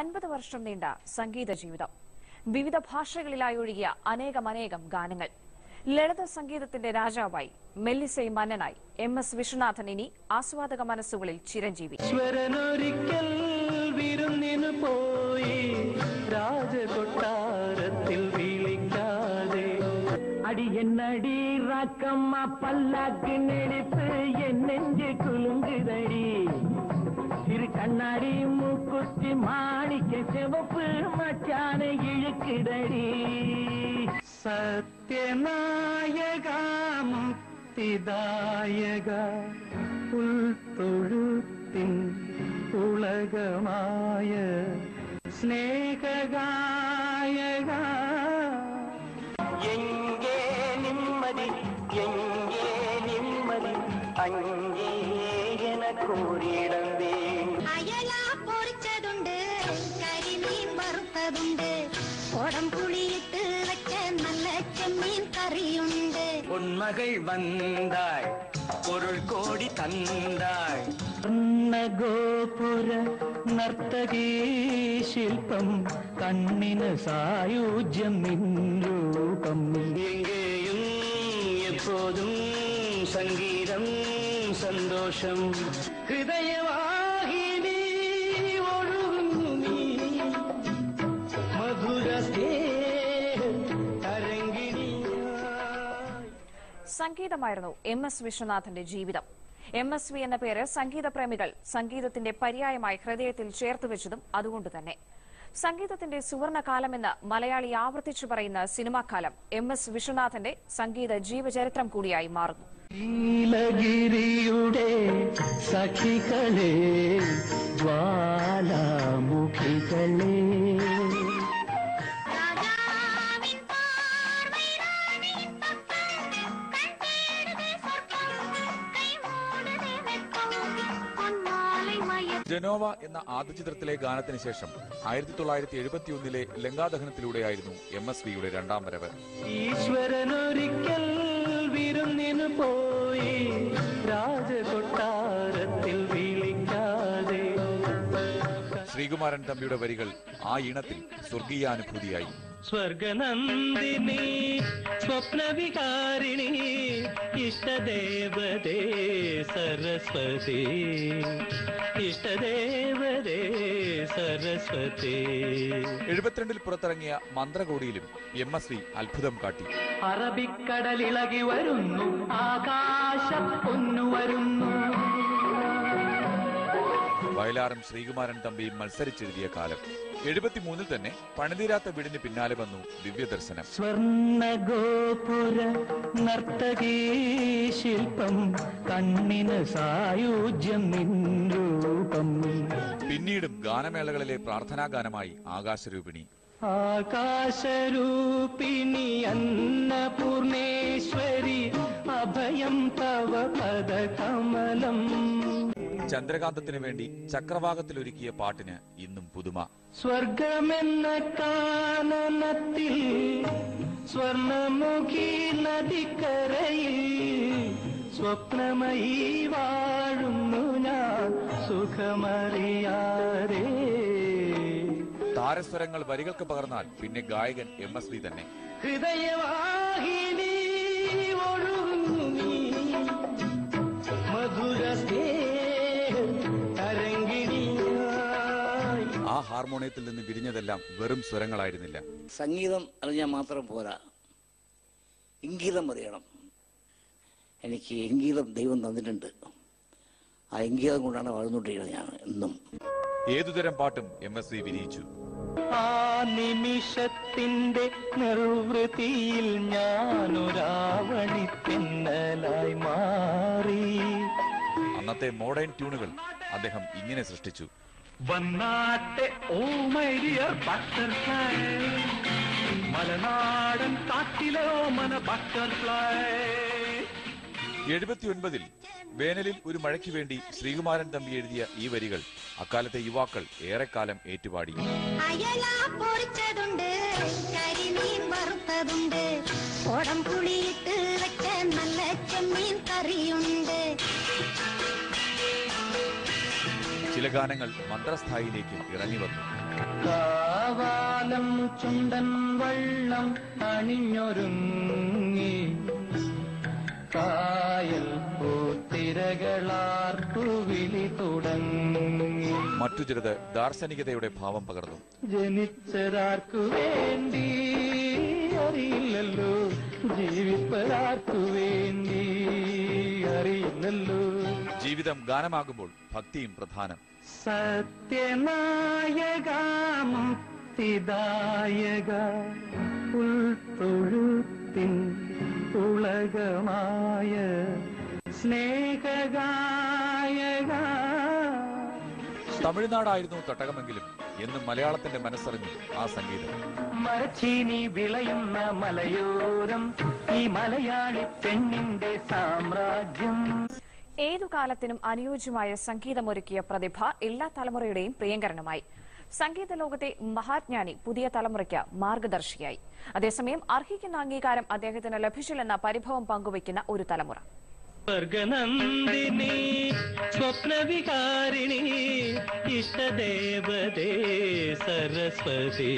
അൻപത് വർഷം നീണ്ട സംഗീത ജീവിതം വിവിധ ഭാഷകളിലായി ഒഴുകിയ അനേകമനേകം ഗാനങ്ങൾ ലളിത സംഗീതത്തിന്റെ രാജാവായി മെല്ലിസൈ മന്നനായി എം എസ് വിശ്വനാഥൻ ഇനി ആസ്വാദക മനസ്സുകളിൽ ചിരഞ്ജീവി ഈശ്വരനൊരിക്കൽ വിരുന്നിനു പോയി രാജകൊട്ടാരത്തിൽ വിളിക്കാതെ അടി എന്നടി റാക്കമ്മ പല്ലാക്കിനെടുത്ത് എന്നെഞ്ച് കുലുങ്കുതടി ഇരു കണ്ണാടി മൂക്കുത്തി മാണിക്ക ചെവപ്പ് മച്ചാനെ ഇഴുക്കിടടി സത്യനായക മുക്തിദായക ഉൾത്തൊഴുത്തിൻ ഉലകമായ സ്നേഹഗായക എങ്കേ നിമ്മതി എങ്കേ നിമ്മതി അങ്കേ എന കൂറിയിടന്തേ അയല പൊറിച്ചതുണ്ട് കരിമീൻ വറുത്തതുണ്ട് കുടം പുളിയിട്ട് വെച്ച നല്ല ചെമ്മീൻ കറിയുണ്ട് உண்மகள் வந்தாய் பொருள் கோடி தந்தாய் ഗോപുര നർത്തകീ ശില്പം കണ്ണിന് സായുജ്യം നിൻ രൂപം എങ്കേയും എപ്പോതും സംഗീതം സന്തോഷം ഹൃദയവാഹിനി ഒഴുകുന്നു നീ മധുര തരംഗിണിയായി സംഗീതമായിരുന്നു എം എസ് വിശ്വനാഥന്റെ ജീവിതം എം എസ് വി എന്ന പേര് സംഗീത പ്രേമികൾ സംഗീതത്തിന്റെ പര്യായമായി ഹൃദയത്തിൽ ചേർത്ത് വെച്ചതും അതുകൊണ്ട് തന്നെ സംഗീതത്തിന്റെ സുവർണകാലമെന്ന് മലയാളി ആവർത്തിച്ചു പറയുന്ന സിനിമാക്കാലം എം എസ് വിശ്വനാഥന്റെ സംഗീത ജീവചരിത്രം കൂടിയായി മാറുന്നു നീലഗിരിയുടെ സഖികളെ ജ്വാലാമുഖികളെ രാജാവിൻ പാർവൈരാണിൻ പക്കം കണ്ടേടുതേ സ്വർഗം കൈമൂടുതേ വെക്കം പൊന്മാലൈ മയ ജനോവ എന്ന ആദ്യ ചിത്രത്തിലെ ഗാനത്തിന് ശേഷം ആയിരത്തി തൊള്ളായിരത്തി എഴുപത്തിയൊന്നിലെ ലങ്കാദഹനത്തിലൂടെയായിരുന്നു എം എസ് വിയുടെ രണ്ടാം വരവ് ഈശ്വരനൊരിക്കൽ വിരുന്നിനു പോയി രാജകൊട്ടാരത്തിൽ വിളിക്കാതെ ശ്രീകുമാരൻ തമ്പിയുടെ വരികൾ ആ ഈണത്തിൽ സ്വർഗീയാനുഭൂതിയായി സ്വർഗനന്ദിനി സ്വപ്നവികാരിണി ഇഷ്ടദേവതേ സരസ്വതി ഇഷ്ടദേവതേ സരസ്വതി എഴുപത്തിരണ്ടിൽ പുറത്തിറങ്ങിയ മന്ത്രകോടിയിലും എം എസ് വി അത്ഭുതം കാട്ടി അറബിക്കടലിളകി വരുന്നു ആകാശ പൊന്നു വരുന്നു വയലാറും ശ്രീകുമാരൻ തമ്പിയും മത്സരിച്ചെഴുതിയ കാലം എഴുപത്തിമൂന്നിൽ തന്നെ പണിതീരാത്ത വീടിന് പിന്നാലെ വന്നു ദിവ്യദർശനം സ്വർണ്ണ ഗോപുര നർത്തകീ ശില്പം കണ്ണിന് സായുജ്യം നിൻ രൂപം പിന്നീടും ഗാനമേളകളിലെ പ്രാർത്ഥനാ ഗാനമായി ആകാശരൂപിണി ആകാശരൂപിണി അന്നപൂർണേശ്വരി അഭയം തവ പദകമലം ചന്ദ്രകാന്തത്തിനു വേണ്ടി ചക്രവാകത്തിലൊരുക്കിയ പാട്ടിന് ഇന്നും പുതുമ സ്വർഗമെന്ന കാനനത്തിൽ സ്വർണമുഖി നദിക്കരയിൽ സ്വപ്നമയി വാഴുന്നു ഞാൻ സുഖമറിയാതെ താരസ്വരങ്ങൾ വരികൾക്ക് പകർന്നാൽ പിന്നെ ഗായകൻ എം എസ് വി തന്നെ ഹൃദയവാഹിനി ഒഴുകുന്നു നീ മധുര തരംഗിണിയായി ആ ഹാർമോണിയത്തിൽ നിന്ന് വിരിഞ്ഞതെല്ലാം വെറും സ്വരങ്ങളായിരുന്നില്ല സംഗീതം അറിഞ്ഞാൽ മാത്രം പോരാ ഇംഗീതം അറിയണം എനിക്ക് ഇംഗീതം ദൈവം തന്നിട്ടുണ്ട് ആ ഇംഗീതം കൊണ്ടാണ് വളർന്നുകൊണ്ടിരിക്കുന്നത് ഞാൻ എന്നും ഏതുതരം പാട്ടും എം എസ് വി വിരിയിച്ചു ആ നിമിഷത്തിന്റെ നിർവൃതിയിൽ ഞാനൊരാവണി തെന്നലായി മാറി അന്നത്തെ മോഡേൺ ട്യൂണുകൾ അദ്ദേഹം ഇങ്ങനെ സൃഷ്ടിച്ചു വന്നാട്ടെ ഓ മൈ ഡിയർ ബട്ടർഫ്ലൈ മലനാടൻ കാട്ടിലോ മന ബട്ടർഫ്ലൈ എഴുപത്തിയൊൻപതിൽ വേനലിൽ ഒരു മഴയ്ക്ക് വേണ്ടി ശ്രീകുമാരൻ തമ്പി എഴുതിയ ഈ വരികൾ അക്കാലത്തെ യുവാക്കൾ ഏറെക്കാലം ഏറ്റുപാടി അയല പൊറിച്ചതുണ്ട് കരിമീൻ വറുത്തതുണ്ട് കുടം പുളിയിട്ട് വെച്ച നല്ല ചെമ്മീൻ കറിയുണ്ട് ചില ഗാനങ്ങൾ മന്ത്രസ്ഥായിലേക്കും ഇറങ്ങി വന്നു കാവാലം ചുണ്ടൻ വള്ളം അണിഞ്ഞൊരുങ്ങി കായൽ പൂത്തിരകളാർപ്പുവിളി തുടങ്ങി മറ്റു ചിലത് ദാർശനികതയുടെ ഭാവം പകർന്നു ജനിച്ചതാർക്കു വേണ്ടി അറിയില്ലല്ലോ ജീവിപ്പതാർക്കു വേണ്ടി അറിയില്ലല്ലോ ജീവിതം ഗാനമാകുമ്പോൾ ഭക്തിയും പ്രധാനം സത്യനായക മുക്തിദായക ഉൾത്തൊഴുത്തിൻ ഉളകമായ സ്നേഹഗായക തമിഴ്നാടായിരുന്നു തട്ടകമെങ്കിലും എന്നും മലയാളത്തിന്റെ മനസ്സറിഞ്ഞു ആ സംഗീതം മരച്ചീനി വിളയുന്ന മലയോരം ഈ മലയാളി പെണ്ണിന്റെ സാമ്രാജ്യം ഏതു കാലത്തിനും അനുയോജ്യമായ സംഗീതമൊരുക്കിയ പ്രതിഭ എല്ലാ തലമുറയുടെയും പ്രിയങ്കരനുമായി സംഗീത ലോകത്തെ മഹാജ്ഞാനി പുതിയ തലമുറയ്ക്ക് മാർഗദർശിയായി അതേസമയം അർഹിക്കുന്ന അംഗീകാരം അദ്ദേഹത്തിന് ലഭിച്ചില്ലെന്ന പരിഭവം പങ്കുവയ്ക്കുന്ന ഒരു തലമുറ സ്വർഗനന്ദിനി സ്വപ്നവികാരിണി ഇഷ്ടദേവതേ സരസ്വതി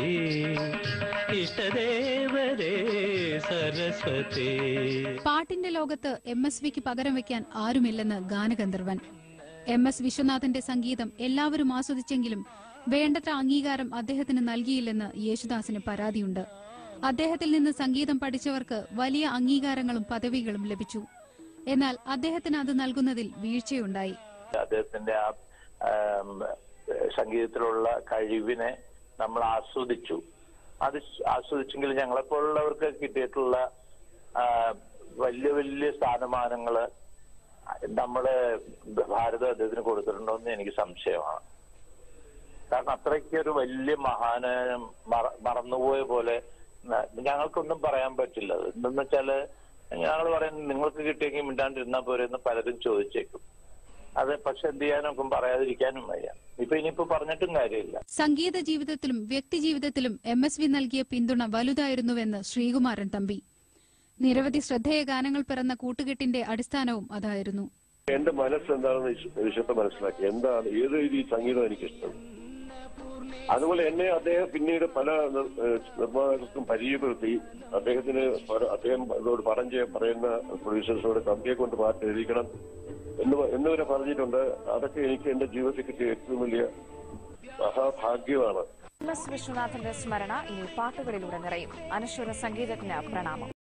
ഇഷ്ടദേവതേ സരസ്വതി പാട്ടിന്റെ ലോകത്ത് എം എസ് വിക്ക് പകരം വെക്കാൻ ആരുമില്ലെന്ന് ഗാനഗന്ധർവൻ എം എസ് വിശ്വനാഥന്റെ സംഗീതം എല്ലാവരും ആസ്വദിച്ചെങ്കിലും വേണ്ടത്ര അംഗീകാരം അദ്ദേഹത്തിന് നൽകിയില്ലെന്ന് യേശുദാസിന് പരാതിയുണ്ട് അദ്ദേഹത്തിൽ നിന്ന് സംഗീതം പഠിച്ചവർക്ക് വലിയ അംഗീകാരങ്ങളും പദവികളും ലഭിച്ചു എന്നാൽ അദ്ദേഹത്തിന് അത് നൽകുന്നതിൽ വീഴ്ചയുണ്ടായി അദ്ദേഹത്തിന്റെ ആ ആം, സംഗീതത്തിലുള്ള കഴിവിനെ നമ്മൾ ആസ്വദിച്ചു അത് ആസ്വദിച്ചെങ്കിൽ ഞങ്ങളെപ്പോലുള്ളവർക്ക് കിട്ടിയിട്ടുള്ള ആ, വലിയ വലിയ സ്ഥാനമാനങ്ങള് നമ്മള് ഭാരതം അദ്ദേഹത്തിന് കൊടുത്തിട്ടുണ്ടോ എന്ന് എനിക്ക് സംശയമാണ് കാരണം അത്രയ്ക്ക് ഒരു വലിയ മഹാന് മറ- മറന്നുപോയ പോലെ ന- ഞങ്ങൾക്കൊന്നും പറയാൻ പറ്റില്ല അത് എന്തെന്ന് വെച്ചാല് ഞങ്ങൾ പറയുന്നത് നിങ്ങൾക്ക് കിട്ടിയെങ്കിൽ മിണ്ടാണ്ടിരുന്നാ പോരെ എന്ന് പലരും ചോദിച്ചേക്കും അത് പക്ഷെ എന്ത് ചെയ്യാനൊക്കെ പറയാതിരിക്കാനും വയ്യ ഇപ്പൊ ഇനിയിപ്പോ പറഞ്ഞിട്ടും കാര്യമില്ല സംഗീത ജീവിതത്തിലും വ്യക്തി ജീവിതത്തിലും എം എസ് വി നൽകിയ പിന്തുണ വലുതായിരുന്നുവെന്ന് ശ്രീകുമാരൻ തമ്പി നിരവധി ശ്രദ്ധേയ ഗാനങ്ങൾ പിറന്ന കൂട്ടുകെട്ടിന്റെ അടിസ്ഥാനവും അതായിരുന്നു എന്റെ മനസ്സ് എന്താണെന്ന് വിശ- വിശുദ്ധ മനസ്സിലാക്കി എന്താണ് ഏത് രീതി സംഗീതം എനിക്കിഷ്ടം അതുപോലെ എന്നെ അദ്ദേഹം പിന്നീട് പല നിർ- ഏഹ് നിർമ്മാതാക്കൾക്കും പരിചയപ്പെടുത്തി അദ്ദേഹത്തിന് പല- അദ്ദേഹം എന്നോട് പറഞ്ഞ് പറയുന്ന പ്രൊഡ്യൂസേഴ്സിനോട് കമ്പിയെ കൊണ്ട് പാട്ട് എഴുതിക്കണം എന്ന് പ- എന്നിവരെ പറഞ്ഞിട്ടുണ്ട് അതൊക്കെ എനിക്ക് എന്റെ ജീവിതത്തിൽ കിട്ടിയ ഏറ്റവും വലിയ മഹാഭാഗ്യമാണ് എം എസ് വിശ്വനാഥന്റെ സ്മരണ ഇനി പാട്ടുകളിലൂടെ നിറയും അനശ്വര സംഗീതജ്ഞ പ്രണാമം